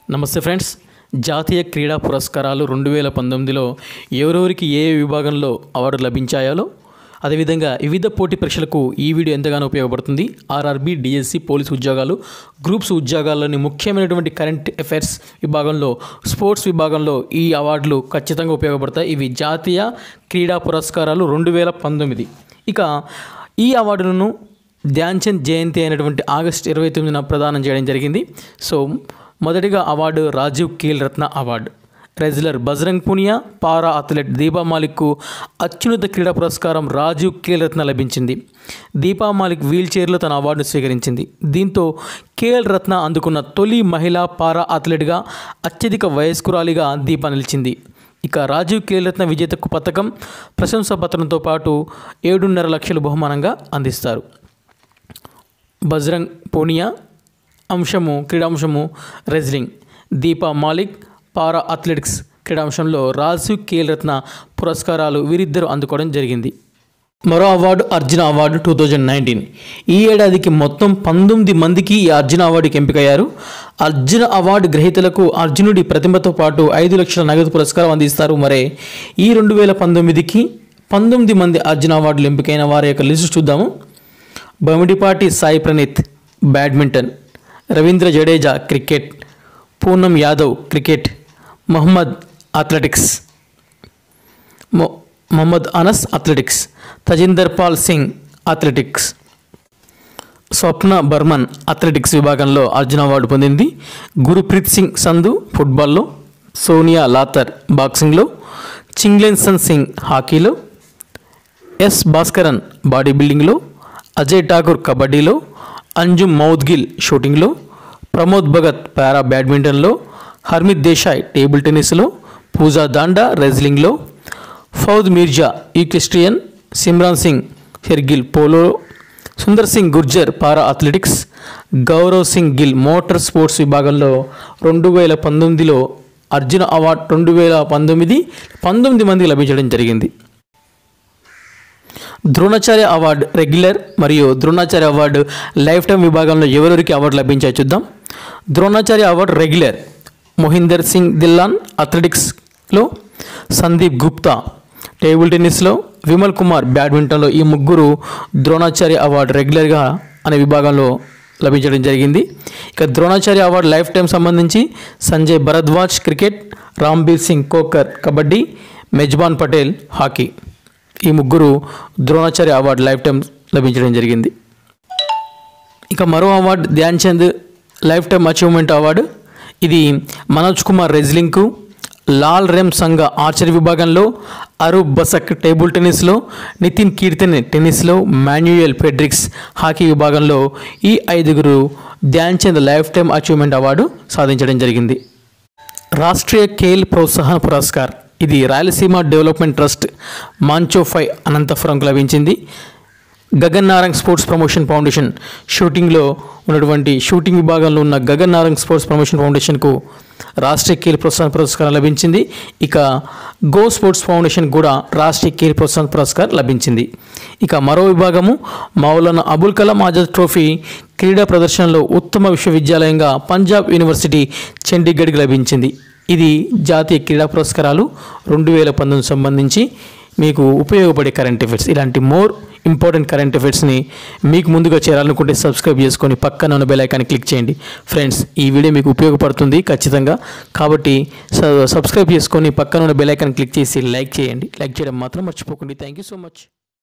నమస్తే ఫ్రెండ్స్ జాతీయ క్రీడా పురస్కారాలు రెండు వేల పంతొమ్మిదిలో ఎవరెవరికి ఏ విభాగంలో అవార్డు లభించాయో అదేవిధంగా వివిధ పోటీ పరీక్షలకు ఈ వీడియో ఎంతగానో ఉపయోగపడుతుంది ఆర్ఆర్బి డిఎస్సి పోలీసు ఉద్యోగాలు గ్రూప్స్ ఉద్యోగాల్లోని ముఖ్యమైనటువంటి కరెంట్ అఫైర్స్ విభాగంలో స్పోర్ట్స్ విభాగంలో ఈ అవార్డులు ఖచ్చితంగా ఉపయోగపడతాయి ఇవి జాతీయ క్రీడా పురస్కారాలు రెండు వేల పంతొమ్మిది ఇక ఈ అవార్డులను ధ్యాన్ చంద్ జయంతి అయినటువంటి ఆగస్ట్ ఇరవై తొమ్మిదిన ప్రదానం చేయడం జరిగింది సో మొదటిగా award Rajiv Khel Ratna award wrestler Bajrang Punia para athlete Deepa మాలిక్కు అత్యున్నత క్రీడా పురస్కారం రాజీవ్ ఖేల్ రత్న లభించింది దీపా మాలిక్ వీల్ చైర్లో తన అవార్డును స్వీకరించింది దీంతో ఖేల్ రత్న అందుకున్న తొలి మహిళా పారా అథ్లెట్గా అత్యధిక వయస్కురాలిగా దీపా నిలిచింది ఇక రాజీవ్ ఖేల్ రత్న విజేతకు పథకం ప్రశంసా పత్రంతో పాటు ఏడున్నర లక్షలు బహుమానంగా అందిస్తారు బజరంగ్ పూనియా అంశము క్రీడాంశము wrestling Deepa Malik para athletics క్రీడాంశంలో రాజీవ్ ఖేల్ రత్న పురస్కారాలు వీరిద్దరూ అందుకోవడం జరిగింది మరో award Arjuna award two thousand nineteen ఈ ఏడాదికి మొత్తం పంతొమ్మిది మందికి ఈ అర్జున అవార్డుకి ఎంపికయ్యారు అర్జున అవార్డు గ్రహీతలకు అర్జునుడి ప్రతిభతో పాటు ఐదు లక్షల నగదు పురస్కారం అందిస్తారు మరే ఈ రెండు వేల పంతొమ్మిదికి పంతొమ్మిది మంది అర్జున అవార్డులు ఎంపికైన వారి యొక్క లిస్టు చూద్దాము Bamidipati Sai Praneeth badminton Ravindra Jadeja cricket Poonam Yadav cricket Mohammed athletics మొ- Mohammed Anas athletics Tajinder Pal Singh athletics Swapna Barman athletics విభాగంలో అర్జున అవార్డు పొందింది గురుప్రీత్ సింగ్ సంధు ఫుట్బాల్లో సోనియా లాతర్ బాక్సింగ్లో చింగ్లెన్సన్ సింగ్ హాకీలో ఎస్ భాస్కరన్ బాడీ బిల్డింగ్లో అజయ్ ఠాకూర్ కబడ్డీలో అంజుమ్ మౌద్గిల్ షూటింగ్లో ప్రమోద్ భగత్ పారా బ్యాడ్మింటన్లో హర్మిత్ దేశాయ్ టేబుల్ టెన్నిస్లో పూజా దాండా రెజ్లింగ్లో Fouaad Mirza equestrian Simran Singh Shergill polo Sundar Singh Gurjar para athletics Gaurav Singh Gill motor sports విభాగంలో రెండు వేల పంతొమ్మిదిలో అర్జున అవార్డు రెండు వేల పంతొమ్మిది పంతొమ్మిది మందికి లభించడం జరిగింది ద్రోణాచార్య అవార్డు రెగ్యులర్ మరియు ద్రోణాచార్య అవార్డు లైఫ్ టైం విభాగంలో ఎవరెవరికి అవార్డు లభించాయో చూద్దాం ద్రోణాచార్య అవార్డు రెగ్యులర్ మొహిందర్ సింగ్ దిల్లాన్ అథ్లెటిక్స్లో సందీప్ గుప్తా టేబుల్ టెన్నిస్లో విమల్ కుమార్ బ్యాడ్మింటన్లో ఈ ముగ్గురు ద్రోణాచార్య అవార్డు రెగ్యులర్గా అనే విభాగంలో లభించడం జరిగింది ఇక ద్రోణాచార్య అవార్డు లైఫ్ టైం సంబంధించి సంజయ్ భరద్వాజ్ క్రికెట్ రాంబీర్ సింగ్ కోకర్ కబడ్డీ మెజ్బాన్ పటేల్ హాకీ ఈ ముగ్గురు ద్రోణాచార్య అవార్డు లైఫ్ టైం లభించడం జరిగింది ఇక మరో award Dhyan Chand lifetime achievement award ఇది మనోజ్ కుమార్ రెజ్లింగ్కు లాల్ రెమ్ సంఘ ఆర్చరీ విభాగంలో అరూప్ బసక్ టేబుల్ టెన్నిస్లో నితిన్ కీర్తన్ టెన్నిస్లో మాన్యుయల్ ఫెడ్రిక్స్ హాకీ విభాగంలో ఈ ఐదుగురు Dhyan Chand lifetime achievement award సాధించడం జరిగింది రాష్ట్రీయ ఖేల్ ప్రోత్సాహన పురస్కార్ ఇది రాయలసీమ డెవలప్మెంట్ ట్రస్ట్ మాంచోఫై అనంతపురంకు లభించింది Gagan Narang sports promotion foundation షూటింగ్లో ఉన్నటువంటి షూటింగ్ విభాగంలో ఉన్న గగన్ నారంగ్ స్పోర్ట్స్ ప్రమోషన్ ఫౌండేషన్కు రాష్ట్రీయ ఖేల్ ప్రోత్సాహన పురస్కారం లభించింది ఇక గో స్పోర్ట్స్ ఫౌండేషన్ కూడా రాష్ట్రీయ ఖేల్ ప్రోత్సాహన పురస్కారం లభించింది ఇక మరో విభాగము మౌలానా అబుల్ కలాం ఆజాద్ ట్రోఫీ క్రీడా ప్రదర్శనలో ఉత్తమ విశ్వవిద్యాలయంగా పంజాబ్ యూనివర్సిటీ చండీగఢ్కి లభించింది ఇది జాతీయ క్రీడా పురస్కారాలు రెండు వేల పంతొమ్మిది సంబంధించి మీకు ఉపయోగపడే కరెంట్ అఫైర్స్ ఇలాంటి మోర్ ఇంపార్టెంట్ కరెంట్ అఫైర్స్ని మీకు ముందుగా చేరాలనుకుంటే సబ్స్క్రైబ్ చేసుకొని పక్కన ఉన్న బెల్ ఐకాన్ని క్లిక్ చేయండి ఫ్రెండ్స్ ఈ వీడియో మీకు ఉపయోగపడుతుంది ఖచ్చితంగా కాబట్టి స- సబ్స్క్రైబ్ చేసుకొని పక్కన ఉన్న బెల్ ఐకాన్ క్లిక్ చేసి లైక్ చేయండి లైక్ చేయడం మాత్రం మర్చిపోకండి థ్యాంక్ యూ సో మచ్